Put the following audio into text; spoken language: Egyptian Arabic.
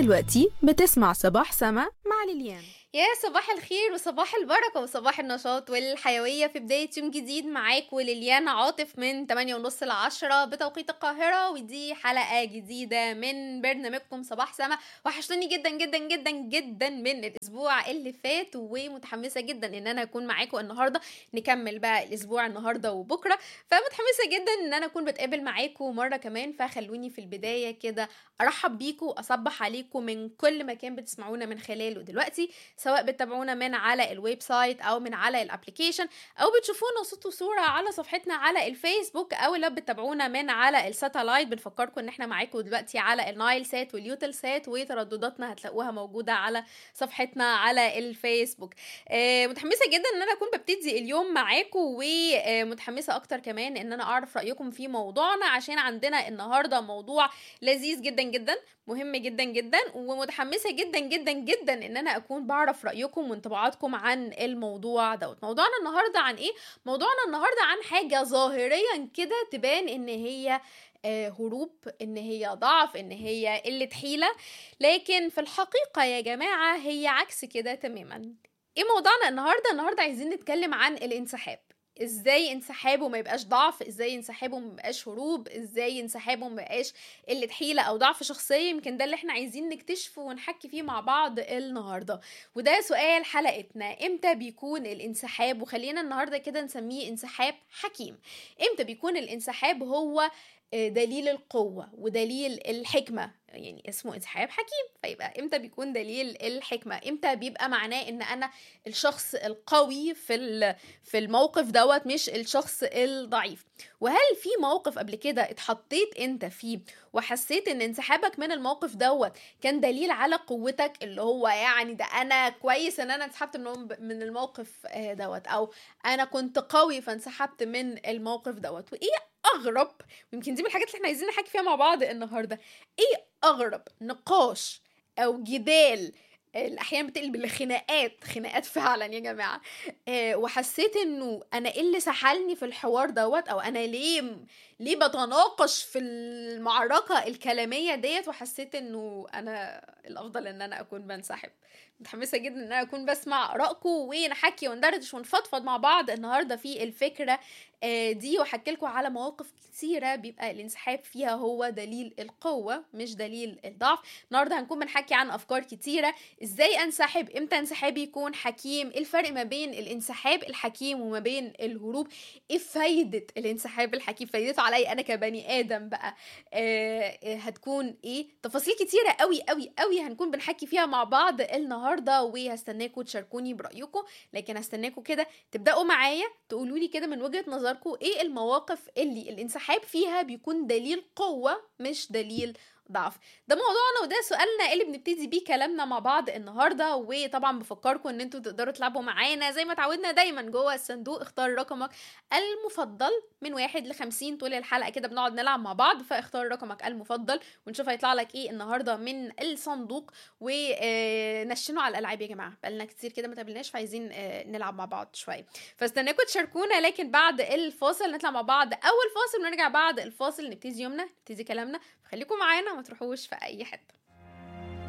دلوقتي بتسمع صباح سما مع ليليان يا صباح الخير وصباح البركة وصباح النشاط والحيوية في بداية يوم جديد معاكم ليليان عاطف من 8 ونص ل 10 بتوقيت القاهرة ودي حلقة جديدة من برنامجكم صباح سما وحشتوني جدا جدا جدا جدا من الأسبوع اللي فات ومتحمسة جدا إن أنا أكون معاكم النهاردة نكمل بقى الأسبوع النهاردة وبكرة فمتحمسة جدا إن أنا أكون بتقابل معاكم مرة كمان فخلوني في البداية كده أرحب بيكم أصبح عليكم من كل مكان بتسمعونا من خلاله دلوقتي سواء بتتابعونا من على الويب سايت او من على الابلكيشن او بتشوفونا صوت وصوره على صفحتنا على الفيسبوك او لو بتتابعونا من على الساتلايت بنفكركم ان احنا معاكم دلوقتي على النايل سات واليوتل سات وتردداتنا هتلاقوها موجوده على صفحتنا على الفيسبوك آه متحمسه جدا ان انا اكون ببتدي اليوم معاكم ومتحمسه اكتر كمان ان انا اعرف رايكم في موضوعنا عشان عندنا النهارده موضوع لذيذ جدا جدا مهم جدا جدا ومتحمسه جدا جدا جدا ان انا اكون بعرف رايكم وانطباعاتكم عن الموضوع دوت موضوعنا النهارده عن ايه موضوعنا النهارده عن حاجه ظاهريا كده تبان ان هي آه هروب ان هي ضعف ان هي قله حيله لكن في الحقيقه يا جماعه هي عكس كده تماما ايه موضوعنا النهارده النهارده عايزين نتكلم عن الانسحاب ازاي انسحابه ما يبقاش ضعف ازاي انسحابه ما يبقاش هروب ازاي انسحابه ما يبقاش قله حيله او ضعف شخصيه يمكن ده اللي احنا عايزين نكتشفه ونحكي فيه مع بعض النهارده وده سؤال حلقتنا امتى بيكون الانسحاب وخلينا النهارده كده نسميه انسحاب حكيم امتى بيكون الانسحاب هو دليل القوة ودليل الحكمة يعني اسمه انسحاب حكيم فيبقى امتى بيكون دليل الحكمة امتى بيبقى معناه ان انا الشخص القوي في في الموقف دوت مش الشخص الضعيف وهل في موقف قبل كده اتحطيت انت فيه وحسيت ان انسحابك من الموقف دوت كان دليل على قوتك اللي هو يعني ده انا كويس ان انا انسحبت من الموقف دوت او انا كنت قوي فانسحبت من الموقف دوت وايه اغرب ويمكن دي من الحاجات اللي احنا عايزين نحكي فيها مع بعض النهارده ايه اغرب نقاش او جدال الاحيان بتقلب لخناقات خناقات فعلا يا جماعه أه وحسيت انه انا ايه اللي سحلني في الحوار دوت او انا ليه ليه بتناقش في المعركه الكلاميه ديت وحسيت انه انا الافضل ان انا اكون بنسحب متحمسه جدا ان انا اكون بسمع ارائكم ونحكي وندردش ونفضفض مع بعض النهارده في الفكره دي واحكي لكم على مواقف كتيره بيبقى الانسحاب فيها هو دليل القوه مش دليل الضعف النهارده هنكون بنحكي عن افكار كتيره ازاي انسحب امتى انسحابي يكون حكيم ايه الفرق ما بين الانسحاب الحكيم وما بين الهروب ايه فايده الانسحاب الحكيم فايدته عليا انا كبني ادم بقى آه هتكون ايه تفاصيل كتيره قوي قوي قوي هنكون بنحكي فيها مع بعض النهارده وهستناكم تشاركوني برايكم لكن هستناكم كده تبداوا معايا تقولوا لي كده من وجهه نظركم ايه المواقف اللي الانسحاب فيها بيكون دليل قوه مش دليل ضعف ده موضوعنا وده سؤالنا اللي بنبتدي بيه كلامنا مع بعض النهارده وطبعا بفكركم ان انتوا تقدروا تلعبوا معانا زي ما اتعودنا دايما جوه الصندوق اختار رقمك المفضل من واحد لخمسين طول الحلقه كده بنقعد نلعب مع بعض فاختار رقمك المفضل ونشوف هيطلع لك ايه النهارده من الصندوق ونشنوا على الالعاب يا جماعه بقالنا كتير كده ما تقابلناش فعايزين نلعب مع بعض شويه فاستناكم تشاركونا لكن بعد الفاصل نطلع مع بعض اول فاصل ونرجع بعد الفاصل نبتدي يومنا نبتدي كلامنا خليكم معانا ما تروحوش في اي حته